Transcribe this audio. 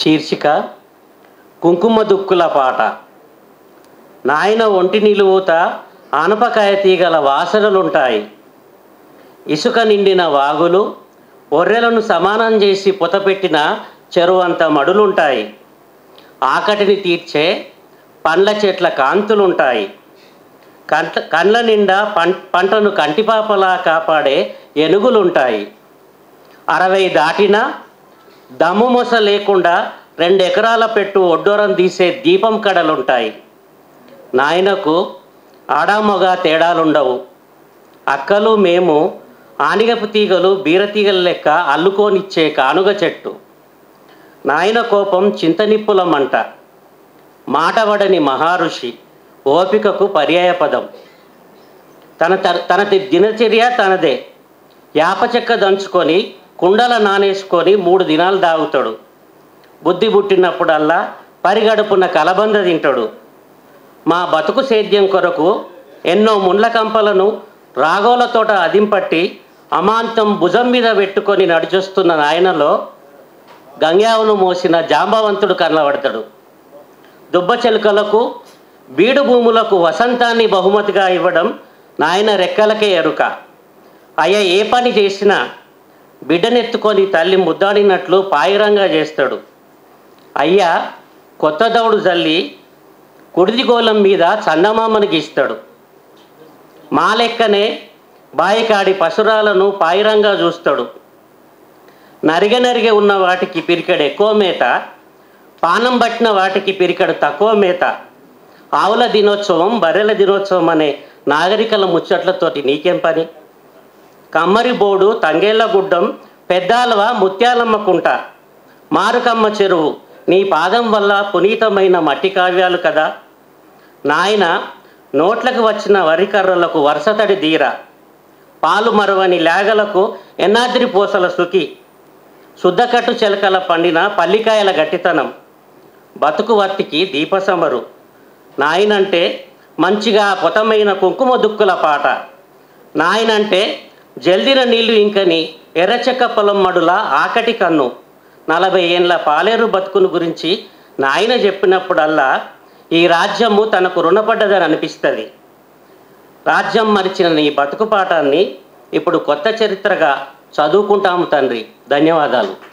శీర్షిక కుంకుమ దుక్కుల పాట నాయన ఒంటి నిలువుత ఆనపకాయ తీగల వాసనలుంటాయి ఇసుక నిండిన వాగులు ఒర్రెలను సమానం చేసి పొతపెట్టిన చెరువంత మడులుంటాయి ఆకటిని తీర్చే పండ్ల చెట్ల కాంతులుంటాయి కంట కండ్ల నిండా పం పంటను కంటిపాపలా కాపాడే ఎనుగులుంటాయి అరవై దాటినా దమ్ము మొస లేకుండా రెండు ఎకరాల పెట్టు ఒడ్డోరం తీసే దీపం కడలుంటాయి నాయనకు ఆడామొగ తేడాలుండవు అక్కలు మేము ఆనిగపు తీగలు బీరతీగల లెక్క అల్లుకోనిచ్చే కానుగ చెట్టు నాయన కోపం చింతనిప్పుల మంట మాటవడని మహారుషి ఓపికకు పర్యాయపదం తన త- తన దినచర్య తనదే యాప చెక్క దంచుకొని కుండల నానేసుకొని మూడు దినాలు దాగుతాడు బుద్ధి పుట్టినప్పుడల్లా పరిగడుపున కలబంద తింటాడు మా బతుకు సేద్యం కొరకు ఎన్నో ముండ్ల కంపలను రాగోల తోట అదింపట్టి అమాంతం భుజం మీద పెట్టుకొని నడిచొస్తున్న నాయనలో గంగ్యావును మోసిన జాంబవంతుడు కనబడతాడు దుబ్బ చెలుకలకు బీడు భూములకు వసంతాన్ని బహుమతిగా ఇవ్వడం నాయన రెక్కలకే ఎరుక అయ్య ఏ పని చేసినా బిడ్డనెత్తుకొని తల్లి ముద్దాడినట్లు పాయిరంగా చేస్తాడు అయ్యా కొత్త దౌడు జల్లి కుడిదిగోళం మీద చందమామని గీస్తాడు మా లెక్కనే బాయికాడి పశురాలను పాయిరంగా చూస్తాడు నరిగ నరిగ ఉన్న వాటికి పిరికెడు ఎక్కువ మేత పానం పట్టిన వాటికి పిరికెడు తక్కువ మేత ఆవుల దినోత్సవం బర్రెల దినోత్సవం అనే నాగరికల ముచ్చట్లతోటి నీకేం పని కమ్మరి బోడు తంగేళ్ల గుడ్డం పెద్దాలవ ముత్యాలమ్మ కుంట మారుకమ్మ చెరువు నీ పాదం వల్ల పునీతమైన మట్టి కావ్యాలు కదా నాయన నోట్లకు వచ్చిన వరికర్రలకు వరుసతడి దీర పాలు మరవని లేగలకు ఎన్నాద్రి పూసల సుఖి శుద్ధకట్టు చెలకల పండిన పల్లికాయల గట్టితనం బతుకు వర్తికి దీపసమరు నాయనంటే మంచిగా పొతమైన కుంకుమ దుక్కుల పాట నాయనంటే జల్దిన నీళ్లు ఇంకని ఎర్రచెక్క పొలం మడుల ఆకటి కన్ను నలభై ఏండ్ల పాలేరు బతుకును గురించి నాయన చెప్పినప్పుడల్లా ఈ రాజ్యము తనకు రుణపడ్డదని అనిపిస్తుంది రాజ్యం మరిచిన నీ బతుకు పాఠాన్ని ఇప్పుడు కొత్త చరిత్రగా చదువుకుంటాము తండ్రి ధన్యవాదాలు